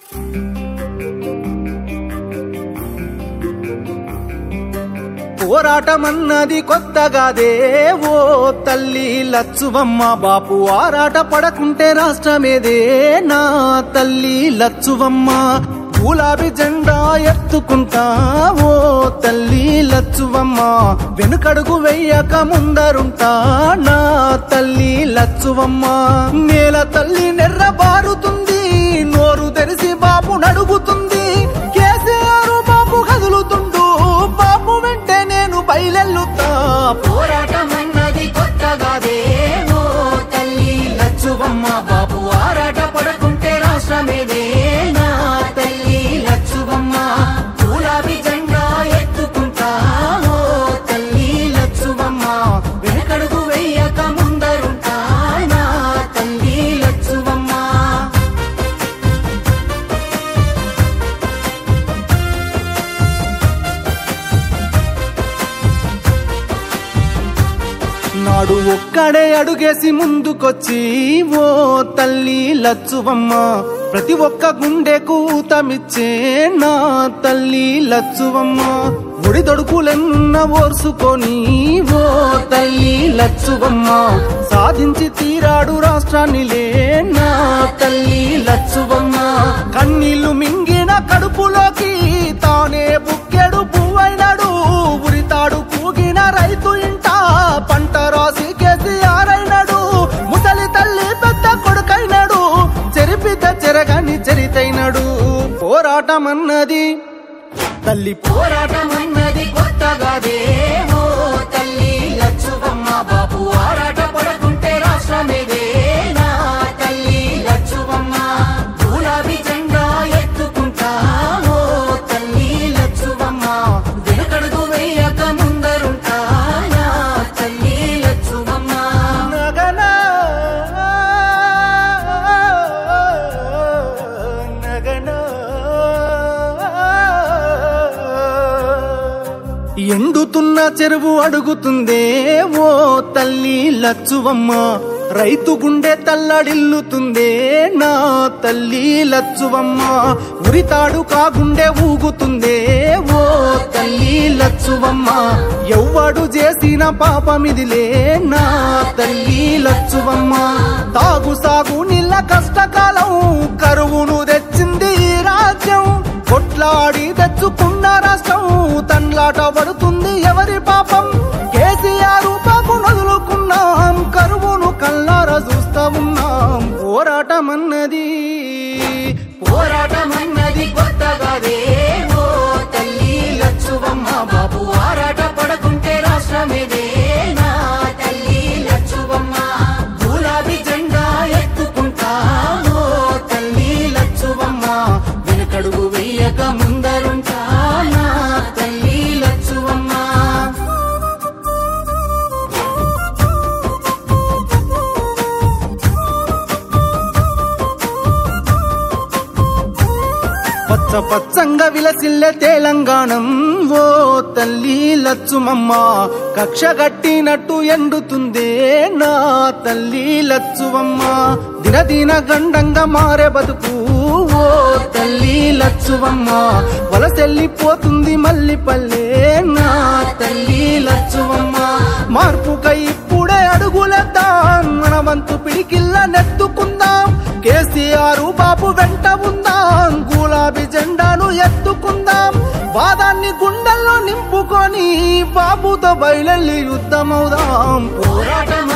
పోరాటమన్నది కొత్తగాదే ఓ తల్లి లచ్చువమ్మ బాపు ఆరాట పడకుంటే రాష్ట్రమేదే నా తల్లి లచ్చువమ్మ గులాబీ జెండా ఎత్తుకుంటా ఓ తల్లి లచ్చువమ్మ వెనుకడుగు వెయ్యక ముందరుంటా నా తల్లి లచ్చువమ్మ నేల తల్లి నెర్ర బారుతుంది నోరు తెరిసి బాపు నడుగుతుంది కేసీఆర్ బాపు కదులుతుండు బాపు వెంటే నేను బయలెల్లుతా పోరాటమన్నది కొత్తగాదే ఓ తల్లి లచ్చువమ్మ బాపు ఆరాట పడకుంటే రాష్ట్రమేదే నా తల్లి లచ్చువమ్మ గులాబీ జెండా ఎత్తుకుంటా ఓ తల్లి లచ్చువమ్మ వెనకడుగు వెయ్యక ముందరుంటా నా తల్లి లచ్చువమ్మ నాడు ఒక్కడే అడుగేసి ముందుకొచ్చి ఓ తల్లి లచ్చువమ్మ ప్రతి ఒక్క గుండెకు ఊతమిచ్చే నా తల్లి లచ్చువమ్మ ఒడి దొడుకులెన్న ఓర్సుకొని ఓ తల్లి లచ్చువమ్మ సాధించి తీరాడు రాష్ట్రాన్నిలే నా తల్లి లచ్చువమ్మ కన్నీళ్లు మింగిన కడుపులోకి తానే బుక్కెడు పువ్వైనాడు ఉరితాడు కూగిన రైతు ఇంట పంట రాసి కేసీఆర్ అయినాడు ముసలి తల్లి పెద్ద కొడుకైనాడు చెరిపిత చెరగని చరితైనాడు పోరాటమన్నది తల్లి పోరాటమన్నది కొత్తగాదే ఓ తల్లి లచ్చువమ్మ బాబు ఆరాట పడకుంటే రాష్ట్రమేదే నా తల్లి లచ్చువమ్మ గులాబీ జెండా ఎత్తుకుంటా ఓ తల్లి లచ్చువమ్మ వెనుకడుగు వేయక ముందరుంటా నా తల్లి లచ్చువమ్మ నగనా ఎండుతున్న చెరువు అడుగుతుందే ఓ తల్లి లచ్చువమ్మ రైతు గుండె తల్లడిల్లుతుందే నా తల్లి లచ్చువమ్మ ఉరితాడు కాగుండె ఊగుతుందే ఓ తల్లి లచ్చువమ్మ ఎవ్వడు చేసిన పాపమిదిలే నా తల్లి లచ్చువమ్మ తాగు సాగు నీళ్ళ కష్టకాలం కరువును తెచ్చింది ఈ రాజ్యం కొట్లాడి తెచ్చుకున్న రాష్ట్రం తండ్లాట పడుతుంది ఎవరి పాపం కేసీఆర్ పాపు నదులుకున్నాం కరువును కల్లార చూస్తా ఉన్నాం పోరాటమన్నది పోరాటమన్నది కొత్తగాదే ఓ తల్లి లచ్చువమ్మ బాబు ఆరాట పడకుంటే రాష్ట్రమేదే నా తల్లి లచ్చువమ్మ గులాబీ జెండా ఎత్తుకుంటా ఓ తల్లి లచ్చువమ్మ వెనుకడుగు వెయ్యక ముందరుంటా నా తల్లి లచ్చువమ్మ పచ్చ పచ్చంగా విలసిల్లె తెలంగాణం ఓ తల్లి లచ్చుమమ్మ కక్ష గట్టినట్టు ఎండుతుందే నా తల్లి లచ్చువమ్మ దినదిన గండంగా మారే బతుకు ఓ తల్లి లచ్చువమ్మ వలసెల్లిపోతుంది మల్లి పల్లె నా తల్లి లచ్చువమ్మ మార్పుకై ఇప్పుడే అడుగులేద్దాం మన వంతు పిడికిల్ల నెత్తుకుందాం కేసీఆర్ బాబు వెంట ఉందాం గులాబీ జెండాను ఎత్తుకుందాం వాదాన్ని గుండెల్లో నింపుకొని బాబుతో బయలెళ్ళి యుద్ధమవుదాం పోరాటం